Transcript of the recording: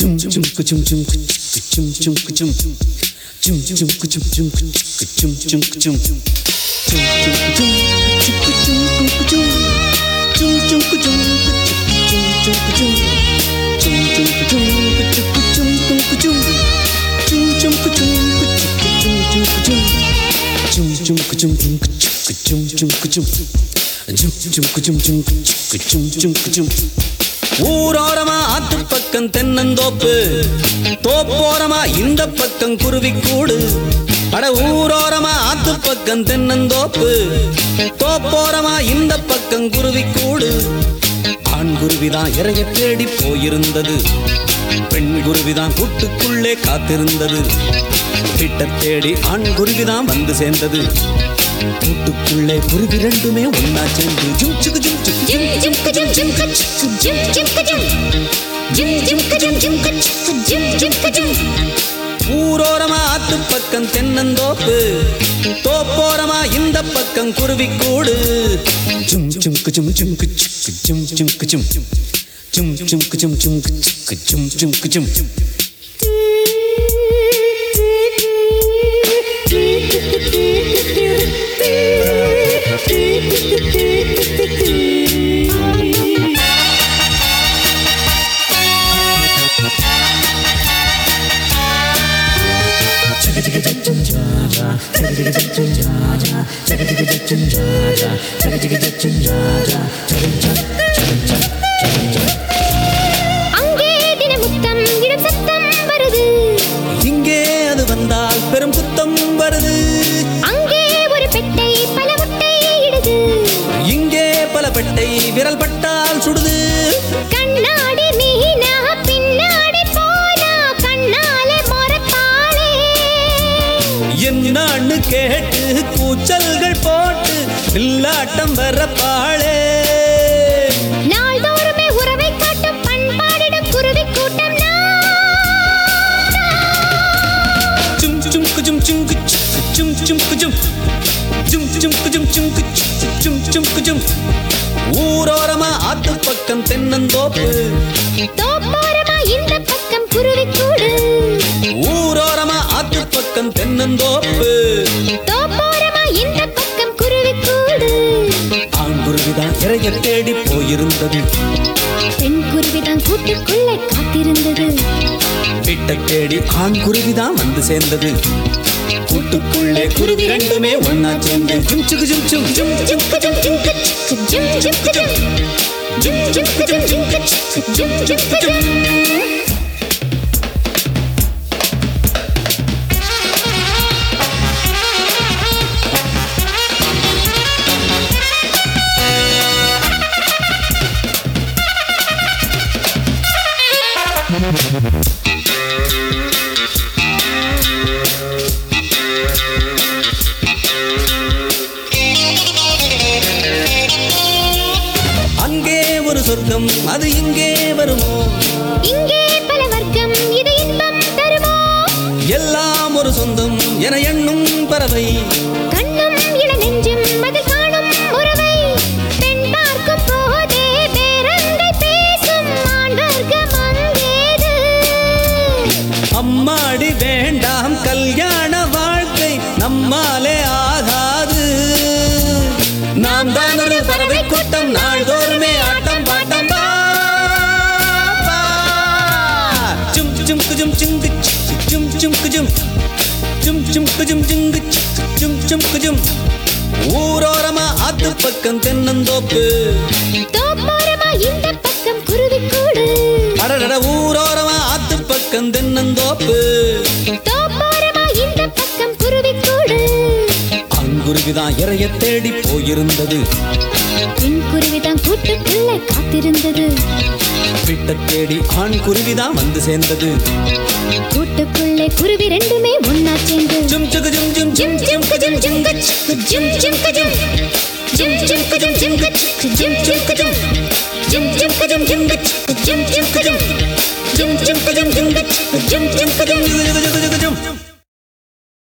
Jum jum ka jum jum ka jum jum ka jum jum jum ka jum jum ka jum jum ka jum jum jum ka jum jum ka jum ka jum jum jum ka jum jum jum ka jum jum jum ka jum ka jum jum ka jum jum jum ka jum ka jum jum ka jum jum ka jum jum ka jum jum jum ka jum jum ka jum jum ka jum ஊரோரமா ஆத்து பக்கம் தென்னந்தோப்பு தோப்போரமா இந்த பக்கம் குருவிக்கூடு அட ஊரோரமா ஆத்து பக்கம் தென்னந்தோப்பு தோப்போரமா இந்த பக்கம் குருவிக்கூடு ஆண் குருவிதான் இறைய தேடி போயிருந்தது பெண் குருவிதான் கூட்டுக்குள்ளே காத்திருந்தது கிட்ட தேடி ஆண் குருவிதான் வந்து சேர்ந்தது கூட்டுக்குள்ளே குருவி ரெண்டுமே ஒன்னா சேர்ந்து ஜும் சுகு ஜும் சுகு Jim Jim ka Jim Jim ka Jim Jim ka Jim Jim Jim ka Jim Jim ka Jim Jim ka Jim ஊரோரமா ஆத்து பக்கம் தென்னந்தோப்பு தோப்போரமா இந்த பக்கம் குருவிக்கூடு ஜும் ஜும் ஜும் ஜும் ஜும் ஜும் ஜும் ஜும் ஜும் ஜும் ஜும் ஜும் ஜும் ஜும் ஜும் அங்கே தினமுத்தம் இடம் சத்தம் வருது இங்கே அது வந்தால் பெரும் குத்தம் வருது அங்கே ஒரு பெட்டை பல முட்டை இடுது இங்கே பல பெட்டை விரல் பட்டால் சுடுது கண்ணாடி மீனா பின்னாடி போனா கண்ணாலே மொரப்பாளே என்னான்னு கேட்டு கூச்சல்கள் போட்டு வில்லாட்டம் வரப்பாளே நாள்தோறுமே உறவை காட்டும் பண்பாடிடும் குருவி கூட்டம் ஜும் ஜும் குஜும் ஜும் குச் ஜும் ஜும் குஜும் ஜும் ஜும் குஜும் ஜும் குச் ஜும் ஜும் குஜும் ஊரோரமா ஆத்து பக்கம் தென்னந்தோப்பு தோப்போரமா இந்த பக்கம் குருவி கூடு ஊரோரமா ஆத்து பக்கம் தென்னந்தோப்பு தோப்போரமா இந்த பக்கம் குருவி கூடு ஆண்குருவிதான் இறைய தேடி போயிருந்தது பெண் குருவிதான் கூட்டுக்குள்ளே காத்திருந்தது வீட்டை தேடி ஆண்குருவிதான் வந்து சேர்ந்தது கூட்டுக்குள்ளே குருவி ரெண்டுமே ஒன்னா சேர்ந்து ஜும் சுகு ஜும் சும் ஜும் ஜிம் குஜும் ஜிம் கச் ஜிம் ஜிம் குஜும் ஜிம் ஜிம் குஜும் ஜிம் கச் ஜிம் ஜிம் குஜும் அங்கே ஒரு சொர்க்கம் அது இங்கே வருமோ இங்கே பல வர்க்கம் இது இன்பம் தருமோ எல்லாம் ஒரு சொந்தம் என எண்ணும் பறவை கண்ணும் இள நெஞ்சும் அதில் காணும் உறவை பெண் பார்க்கும் போதே பேரங்கை பேசும் ஆண் வர்க்கம் அங்கேது அம்மாடி வேண்டாம் கல்யாண வாழ்க்கை நம்மாலே ஆகாது நாம் தான் ஒரு பறவை கூட்டம் நாள்தோறுமே ஆட்டம் பாட்டம் பா, பா. ஜும் ஜும் குஜும் ஜுங்கு ஜும் ஜும் குஜும் ஜும் ஜும் குஜும் ஜுங்கு ஜும் ஜும் குஜும் ஊரோரமா ஆத்து பக்கம் தென்னந்தோப்பு தோப்போரமா இந்த பக்கம் குருவி கூடு அடடட ஊரோரமா ஆத்து பக்கம் தென்னந்தோப்பு தோப்போரமா இந்த பக்கம் குருவி கூடு அங்குருவிதான் இறைய தேடி போயிருந்தது பெண் குருவிதான் கூட்டுக்குள்ளே காத்திருந்தது விட்ட தேடி ஆண் குருவிதான் வந்து சேர்ந்தது கூட்டுக்குள்ளே குருவி ரெண்டுமே ஒன்னா சேர்ந்து ஜும் சுகு ஜும் ஜும் ஜிம் ஜிம் கஜம் ஜிம் கச் ஜிம் ஜிம் கஜம் ஜிம் ஜிம் கஜம் ஜிம் கச் ஜிம் ஜிம் கஜம் ஜிம் ஜிம் கஜம் ஜிம் கச் ஜிம் ஜிம் கஜம் ஜிம் ஜிம் கஜம் ஜிம் கச் ஜிம் ஜிம் கஜம் ஜுகு ஜுகு ஜுகு ஜுகு ஜும்